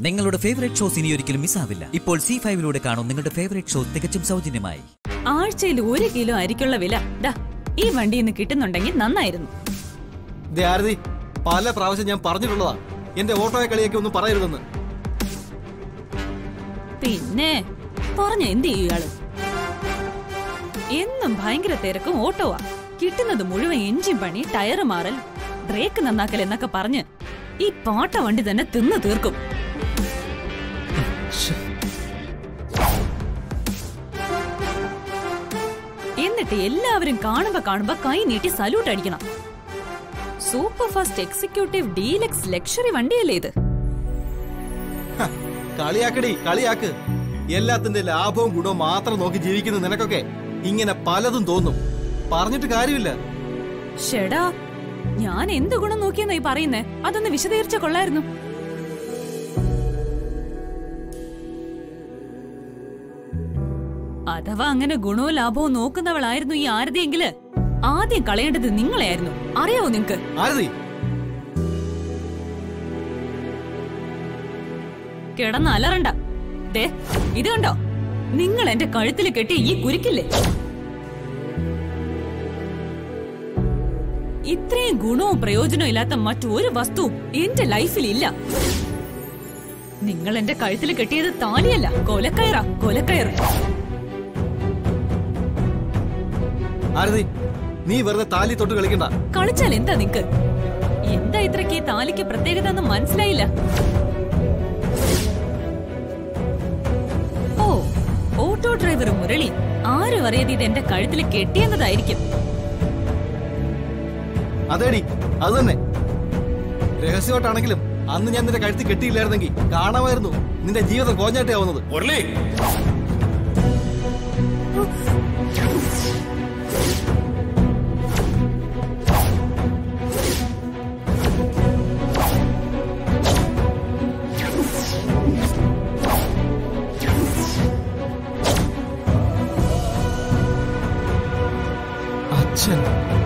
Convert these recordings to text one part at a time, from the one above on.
നിങ്ങളുടെ favourite shows ഇനി ഒരിക്കലും മിസ്സാവില്ല ഇപ്പോൾ സി ഫൈവിലൂടെ കാണും നിങ്ങളുടെ ഫേവറേറ്റ് ഷോ തികച്ചും സൗജന്യമായി ആഴ്ചയിൽ ഒരു കിലോ അരിക്കുള്ള വില ദാ ഈ വണ്ടിയിൽ നിന്ന് കിട്ടുന്നുണ്ടെങ്കിൽ നന്നായിരുന്നു ദേ ആരതി പല പ്രാവശ്യം ഞാൻ പറഞ്ഞിട്ടുള്ളതാ എന്റെ ഓട്ടോയെ കളിയൊക്കെ ഒന്നും പറയരുതെന്ന് പിന്നെ പറഞ്ഞ എന്ത് ചെയ്യും ഇയാള് എന്നും ഭയങ്കര തിരക്കും ഓട്ടോവാ കിട്ടുന്നത് മുഴുവൻ എഞ്ചിൻ പണി ടയറ് മാറൽ ബ്രേക്ക് നന്നാക്കൽ എന്നൊക്കെ പറഞ്ഞ് ഈ പാട്ട വണ്ടി തന്നെ തിന്നു തീർക്കും എന്നിട്ട് എല്ലാവരും കാണുമ്പോ കാണുമ്പോ കൈ നീട്ടി സല്യൂട്ട് അടിക്കണം super fast executive deluxe luxury വണ്ടിയല്ലേ ഇത് ഹ, കളിയാക്കടി കളിയാക്ക് എല്ലാത്തിന്റെ ലാഭവും ഗുണവും മാത്രം നോക്കി ജീവിക്കുന്ന നിനക്കൊക്കെ ഇങ്ങനെ പലതും തോന്നും പറഞ്ഞിട്ട് കാര്യമില്ല ഷെടാ ഞാൻ എന്ത് ഗുണം നോക്കിയെന്നാ ഈ പറയുന്നേ അതൊന്ന് വിശദീകരിച്ച കൊള്ളായിരുന്നു അഥവാ അങ്ങനെ ഗുണവും ലാഭവും നോക്കുന്നവളായിരുന്നു ഈ ആരതിയെങ്കില് ആദ്യം കളയേണ്ടത് നിങ്ങളെയായിരുന്നു അറിയാവോ നിങ്ങക്ക് ആരതി കിടന്ന് അലറണ്ട ദേ ഇത് കണ്ടോ നിങ്ങൾ എന്റെ കഴുത്തിൽ കെട്ടി ഈ കുരുക്കില്ലേ ഇത്രയും ഗുണവും പ്രയോജനവും ഇല്ലാത്ത മറ്റൊരു വസ്തുവും എന്റെ ലൈഫിൽ ഇല്ല നിങ്ങൾ എന്റെ കഴുത്തിൽ കെട്ടിയത് താലിയല്ല കൊലക്കയറാ കൊലക്കയർ ആരതി നീ വെറുതെ താലി തൊട്ട് കളിക്കണ്ട കളിച്ചാൽ എന്താ നിക്ക് എന്താ ഇത്രയ്ക്ക് ഈ താലിക്ക് പ്രത്യേകത എന്ന് മനസ്സിലായില്ല ഓ ഓട്ടോ ഡ്രൈവർ മുരളി ആരും അറിയാതെ ഇത് എന്റെ കഴുത്തിൽ കെട്ടിയെന്നതായിരിക്കും അതേടി അത് തന്നെ രഹസ്യമായിട്ടാണെങ്കിലും അന്ന് ഞാൻ നിന്റെ കഴുത്തി കെട്ടിയില്ലായിരുന്നെങ്കിൽ കാണാമായിരുന്നു നിന്റെ ജീവിതം കോഞ്ഞാട്ടേ ആവുന്നത് മുരളി അച്ഛൻ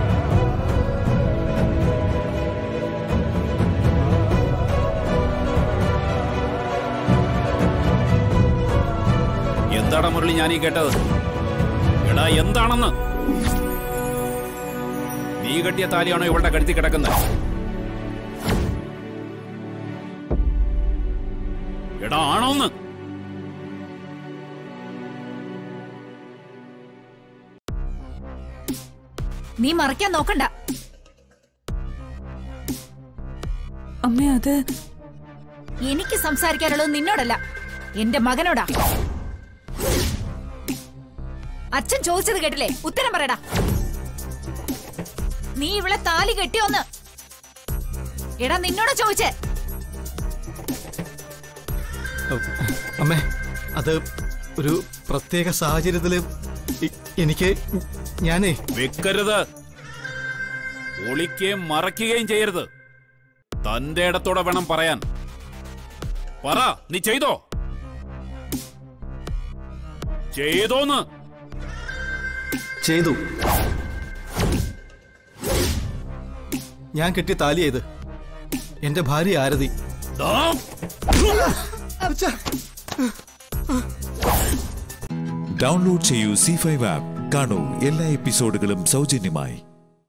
എന്താടാ മുരളി ഞാൻ ഈ കേട്ടത് എടാ എന്താണെന്ന് നീ കെട്ടിയ താലിയാണോ ഇവളുടെ കഴുത്തി കിടക്കുന്നത് എടാ ആണോന്ന് നീ മറയ്ക്കാൻ നോക്കണ്ട അമ്മേ അത് എനിക്ക് സംസാരിക്കാനുള്ളത് നിന്നോടല്ല എന്റെ മകനോടാ അച്ഛൻ ചോദിച്ചത് കേട്ടില്ലേ ഉത്തരം പറയടാ നീ ഇവളെ താലി കെട്ടിയോന്ന് എടാ നിന്നോടാ ചോദിച്ചേ അമ്മേ അത് ഒരു പ്രത്യേക സാഹചര്യത്തില് ഇ- എനിക്ക് ഞാനേ വെക്കരുത് ഒളിക്കുകയും മറയ്ക്കുകയും ചെയ്യരുത് തന്റെ ഇടത്തോടെ വേണം പറയാൻ പറ നീ ചെയ്തോ ചെയ്തോന്ന് ചെയ്തു ഞാൻ കെട്ടിയ താലി ചെയ്ത് എന്റെ ഭാര്യ ആരതി ദാ, ഡൗൺലോഡ് ചെയ്യൂ സി ഫൈവ് ആപ്പ് കാണൂ എല്ലാ എപ്പിസോഡുകളും സൗജന്യമായി